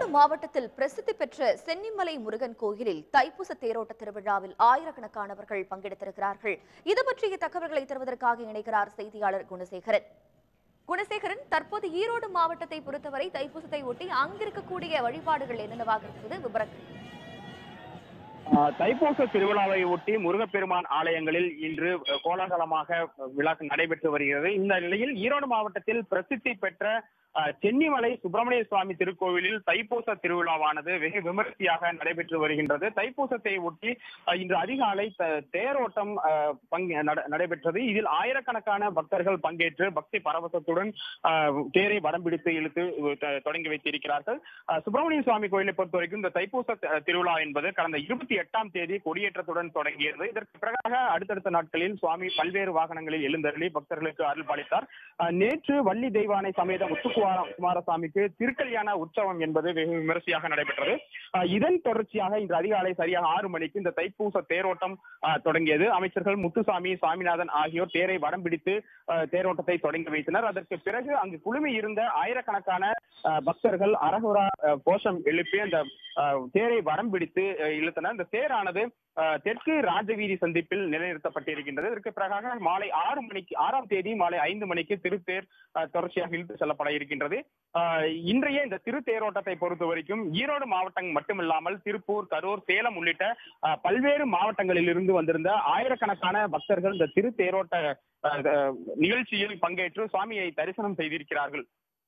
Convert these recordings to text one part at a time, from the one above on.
மாவட்டத்தில் பிரசித்தி பெற்ற சென்னிமலை முருகன் கோயிலில் தைப்பூச தேரோட்ட திருவிழாவில் ஆயிரக்கணக்கானவர்கள் பங்கெடுத்திருக்கிறார்கள் இது பற்றிய தகவல்களை தருவதற்காக இணைக்கிறார் செய்தியாளர் குணசேகரன் குணசேகரன் தற்போது ஈரோடு மாவட்டத்தை பொறுத்தவரை தைப்பூசத்தை ஒட்டி அங்கிருக்கக்கூடிய வழிபாடுகள் என்னென்னவாக இருக்கிறது விவரங்கள் ஆஹ் தைப்பூச திருவிழாவை ஒட்டி முருகப்பெருமான் ஆலயங்களில் இன்று அஹ், கோலாகலமாக விழா நடைபெற்று வருகிறது இந்த நிலையில் ஈரோடு மாவட்டத்தில் பிரசித்தி பெற்ற ஆஹ், சென்னிமலை சுப்பிரமணிய சுவாமி திருக்கோவிலில் தைப்பூச திருவிழாவானது வெகு விமரிசையாக நடைபெற்று வருகின்றது தைப்பூசத்தை ஒட்டி ஆஹ், இன்று அதிகாலை த- தேரோட்டம் ஆஹ், பங்கு நட- நடைபெற்றது இதில் ஆயிரக்கணக்கான பக்தர்கள் பங்கேற்று பக்தி பரவசத்துடன் ஆஹ், தேரை வடம் பிடித்து இழுத்து த- தொடங்கி வைத்திருக்கிறார்கள் ஆஹ், சுப்பிரமணிய சுவாமி கோயிலை பொறுத்த வரைக்கும் இந்த தைப்பூச த- திருவிழா என்பது கடந்த இருபத்தி எட்டாம் தேதி கொடியேற்றத்துடன் தொடங்கியது இதற்கு பிறகாக அடுத்தடுத்த நாட்களில் சுவாமி பல்வேறு வாகனங்களில் எழுந்தருளி பக்தர்களுக்கு அருள் பாலித்தார் ஆஹ், நேற்று வள்ளி தெய்வானை சமேத முத்துக்குமார குமாரசாமிக்கு திருக்கல்யாண உற்சவம் என்பது வெகு விமரிசையாக நடைபெற்றது ஆஹ், இதன் தொடர்ச்சியாக இன்று அதிகாலை சரியாக ஆறு மணிக்கு இந்த தைப்பூச தேரோட்டம் ஆஹ், தொடங்கியது அமைச்சர்கள் முத்துசாமி சாமிநாதன் ஆகியோர் தேரை வடம் பிடித்து ஆஹ், தேரோட்டத்தை தொடங்கி வைத்தனர் அதற்கு பிறகு அங்கு குழுமி இருந்த ஆயிரக்கணக்கான ஆஹ், பக்தர்கள் அரகுரா ஆஹ், கோஷம் எழுப்பி அந்த ஆஹ், தேரை வடம் பிடித்து ஆஹ், இழுத்தனர் இந்த தேரானது ஆஹ், தெற்கு ராஜவீதி சந்திப்பில் நிலைநிறுத்தப்பட்டிருக்கின்றது இதற்கு பிறகாக மாலை ஆறு மணிக்கு ஆறாம் தேதி மாலை ஐந்து மணிக்கு திருத்தேர் ஆஹ், தொடர்ச்சியாக இழுத்து செல்லப்பட இருக்கின்றது ஆஹ், இன்றைய இந்த திருத்தேரோட்டத்தை பொறுத்த வரைக்கும் ஈரோடு மாவட்டம் மட்டுமில்லாமல் திருப்பூர் கரூர் சேலம் உள்ளிட்ட ஆஹ், பல்வேறு மாவட்டங்களில் இருந்து வந்திருந்த ஆயிரக்கணக்கான பக்தர்கள் இந்த திருத்தேரோட்ட ஆஹ், ஆஹ், நிகழ்ச்சியில் பங்கேற்று சுவாமியை தரிசனம் செய்திருக்கிறார்கள்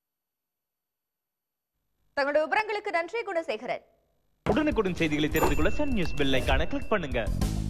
தங்களுடைய விவரங்களுக்கு நன்றி குணசேகரன் உடனுக்குடன் செய்திகளை தெரிந்து கொள்ள சன் நியூஸ் பெல் ஐகானை கிளிக் பண்ணுங்க